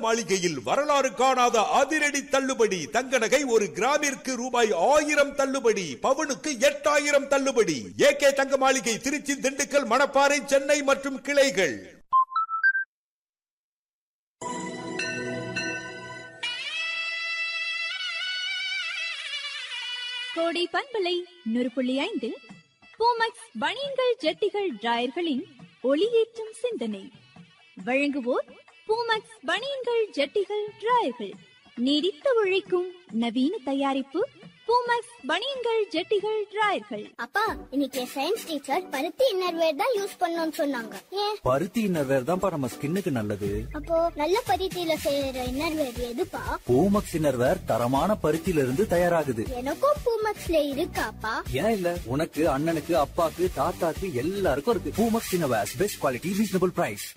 மாளிகையில் வரலாறு காணாத அதிரடி தள்ளுபடி தங்க நகை ஒரு கிராமிற்கு ரூபாய் ஆயிரம் தள்ளுபடி பவுனுக்கு எட்டாயிரம் தள்ளுபடி ஏகே தங்க மாளிகை திருச்சி திண்டுக்கல் மணப்பாறை சென்னை மற்றும் கிளைகள் கோடை பண்பலை நூறு புள்ளி ஐந்தில் பூமக்ஸ் பனியன்கள் ஜட்டிகள் டிராயர்களின் ஒளியேற்றும் சிந்தனை வழங்குவோர் பூமக்ஸ் பனியன்கள் ஜட்டிகள் டிராயர்கள் நீடித்து உழைக்கும் நவீன தயாரிப்பு பூமக்ஸ் பனியன்கள் ஜட்டிகள் டிராயர்கள் அப்பா இன்னைக்கு சயின்ஸ் டீச்சர் பருத்தி இன்னர்வேர் தான் யூஸ் பண்ணணும்னு சொன்னாங்க ஏன் பருத்தி இன்னர்வேர் தான்ப்பா நம்ம ஸ்கின்னுக்கு நல்லது அப்போ நல்ல பருத்தியில செய்யற இன்னர்வேர் எதுப்பா பூமக்ஸ் இன்னர்வேர் தரமான பருத்தியில இருந்து தயாராகுது எனக்கும் பூமக்ஸ்ல இருக்காப்பா ஏன் இல்ல உனக்கு அண்ணனுக்கு அப்பாக்கு தாத்தாக்கு எல்லாருக்கும் இருக்கு Poomex innerwear best quality reasonable price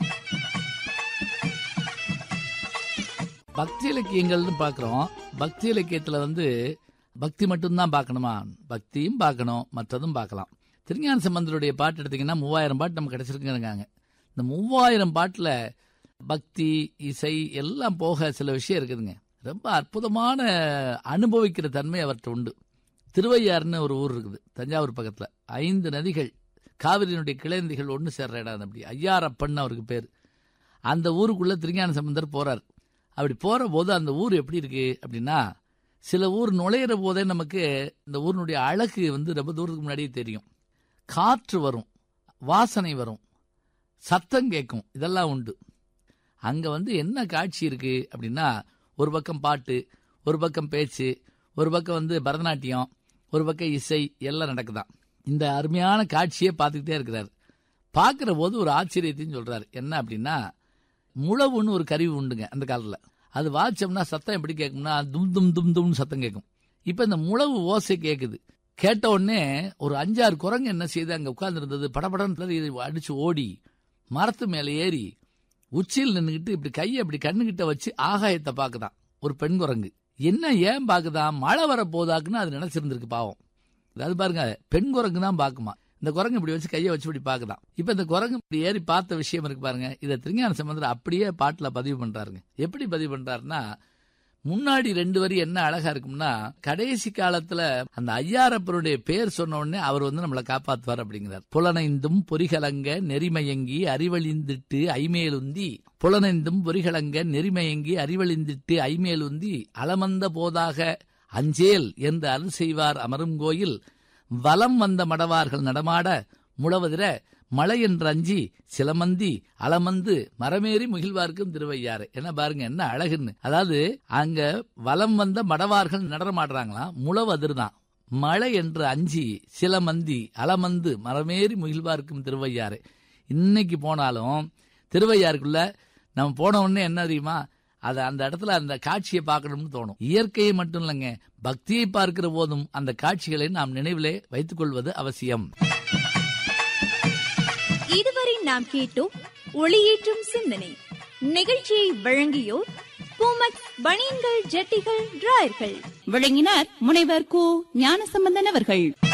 பக்தி இலக்கியங்கள்னு பார்க்குறோம் பக்தி இலக்கியத்தில் வந்து பக்தி மட்டும்தான் பார்க்கணுமா பக்தியும் பார்க்கணும் மற்றதும் பார்க்கலாம் திருஞான சம்பந்தருடைய பாட்டு எடுத்தீங்கன்னா மூவாயிரம் பாட்டு நம்ம கிடச்சிருக்குங்காங்க இந்த மூவாயிரம் பாட்டில் பக்தி இசை எல்லாம் போக சில விஷயம் இருக்குதுங்க ரொம்ப அற்புதமான அனுபவிக்கிற தன்மை அவர்கிட்ட உண்டு திருவையாறுன்னு ஒரு ஊர் இருக்குது தஞ்சாவூர் பக்கத்தில் ஐந்து நதிகள் காவிரியினுடைய கிளைநதிகள் ஒன்று சேர்ற இடம் அது அப்படி ஐயாரப்பன் அவருக்கு பேர் அந்த ஊருக்குள்ள திருஞான சம்பந்தர் போறார் அப்படி போற போது அந்த ஊர் எப்படி இருக்கு அப்படின்னா சில ஊர் நுழையிற போதே நமக்கு இந்த ஊரினுடைய அழகு வந்து ரொம்ப தூரத்துக்கு முன்னாடியே தெரியும் காற்று வரும் வாசனை வரும் சத்தம் கேட்கும் இதெல்லாம் உண்டு அங்க வந்து என்ன காட்சி இருக்கு அப்படின்னா ஒரு பக்கம் பாட்டு ஒரு பக்கம் பேச்சு ஒரு பக்கம் வந்து பரதநாட்டியம் ஒரு பக்கம் இசை எல்லாம் நடக்குதாம் இந்த அருமையான காட்சியை பார்த்துக்கிட்டே இருக்கிறார் பார்க்குற போது ஒரு ஆச்சரியத்தையும் சொல்றாரு என்ன அப்படின்னா முழவுன்னு ஒரு கருவி உண்டுங்க அந்த காலத்தில் அது வாச்சோம்னா சத்தம் எப்படி கேட்கும்னா தும் தும் தும் தும்னு சத்தம் கேட்கும் இப்போ இந்த முழவு ஓசை கேட்குது கேட்ட உடனே ஒரு அஞ்சாறு குரங்கு என்ன செய்து அங்கே உட்கார்ந்துருந்தது படபடன்னு இது அடிச்சு ஓடி மரத்து மேலே ஏறி உச்சியில் நின்றுக்கிட்டு இப்படி கையை இப்படி கண்ணுகிட்ட வச்சு ஆகாயத்தை பார்க்குதான் ஒரு பெண் குரங்கு என்ன ஏன் பார்க்குதான் மழை வர போதாக்குன்னு அது நினைச்சிருந்திருக்கு பாவம் அது பாருங்க பெண் குரங்கு தான் பார்க்குமா இந்த குரங்கு இப்படி வச்சு கையை வச்சு இப்படி பார்க்குதான் இப்போ இந்த குரங்கு இப்படி ஏறி பார்த்த விஷயம் இருக்கு பாருங்க இதை திருஞான சம்பந்தர் அப்படியே பாட்டில் பதிவு பண்றாருங்க எப்படி பதிவு பண்றாருன்னா முன்னாடி ரெண்டு வரி என்ன அழகா இருக்கும்னா கடைசி காலத்துல அந்த ஐயாரப்பருடைய பேர் சொன்ன உடனே அவர் வந்து நம்மளை காப்பாத்துவார் அப்படிங்கிறார் புலனைந்தும் பொறிகலங்க நெறிமயங்கி அறிவழிந்திட்டு ஐமேலுந்தி புலனைந்தும் பொறிகலங்க நெறிமயங்கி அறிவழிந்திட்டு ஐமேலுந்தி அலமந்த போதாக அஞ்சேல் என்று அருள் செய்வார் அமரும் கோயில் வலம் வந்த மடவார்கள் நடமாட முழவதிர மழை என்று அஞ்சி சிலமந்தி அலமந்து மரமேறி முகிழ்வார்க்கும் திருவையாறு என்ன பாருங்க என்ன அழகுன்னு அதாவது அங்க வலம் வந்த மடவார்கள் நடனமாடுறாங்களாம் முழவதிர்தான் மழை என்று அஞ்சி சிலமந்தி அலமந்து மரமேறி முகிழ்வார்க்கும் திருவையாறு இன்னைக்கு போனாலும் திருவையாறுக்குள்ள நம்ம போன உடனே என்ன தெரியுமா அது அந்த இடத்துல அந்த காட்சியை பார்க்கணும்னு தோணும் இயற்கையை மட்டும் இல்லைங்க பக்தியை பார்க்கிற போதும் அந்த காட்சிகளை நாம் நினைவிலே வைத்துக் கொள்வது அவசியம் இதுவரை நாம் கேட்டோம் ஒளியேற்றும் சிந்தனை நிகழ்ச்சியை வழங்கியோர் பூமக்ஸ் பனியன்கள் ஜட்டிகள் டிராயர்கள் விளங்கினார் முனைவர் கு ஞானசம்பந்தன் அவர்கள்